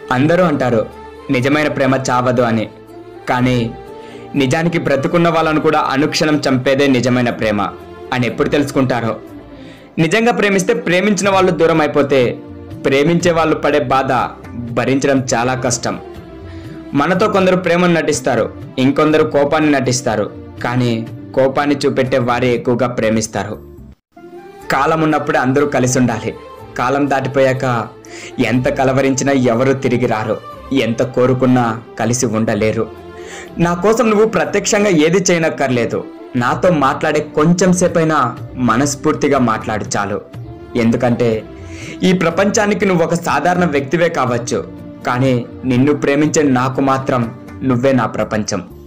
అందరూ అంటారు నిజమైన ప్రేమ చావదు అని కానీ నిజానికి బ్రతుకున్న వాళ్ళను కూడా అనుక్షణం చంపేదే నిజమైన ప్రేమ అని ఎప్పుడు తెలుసుకుంటారో నిజంగా ప్రేమిస్తే ప్రేమించిన వాళ్ళు దూరం అయిపోతే ప్రేమించే వాళ్ళు పడే బాధ భరించడం చాలా కష్టం మనతో కొందరు ప్రేమను నటిస్తారు ఇంకొందరు కోపాన్ని నటిస్తారు కానీ కోపాన్ని చూపెట్టే వారే ఎక్కువగా ప్రేమిస్తారు కాలం ఉన్నప్పుడే అందరూ కలిసి ఉండాలి కాలం దాటిపోయాక ఎంత కలవరించినా ఎవరు తిరిగి రారు ఎంత కోరుకున్నా కలిసి ఉండలేరు నా కోసం నువ్వు ప్రత్యక్షంగా ఏది చేయనక్కర్లేదు నాతో మాట్లాడే కొంచెం సేపైనా మనస్ఫూర్తిగా మాట్లాడు చాలు ఎందుకంటే ఈ ప్రపంచానికి నువ్వు ఒక సాధారణ వ్యక్తివే కావచ్చు కానీ నిన్ను ప్రేమించే నాకు మాత్రం నువ్వే నా ప్రపంచం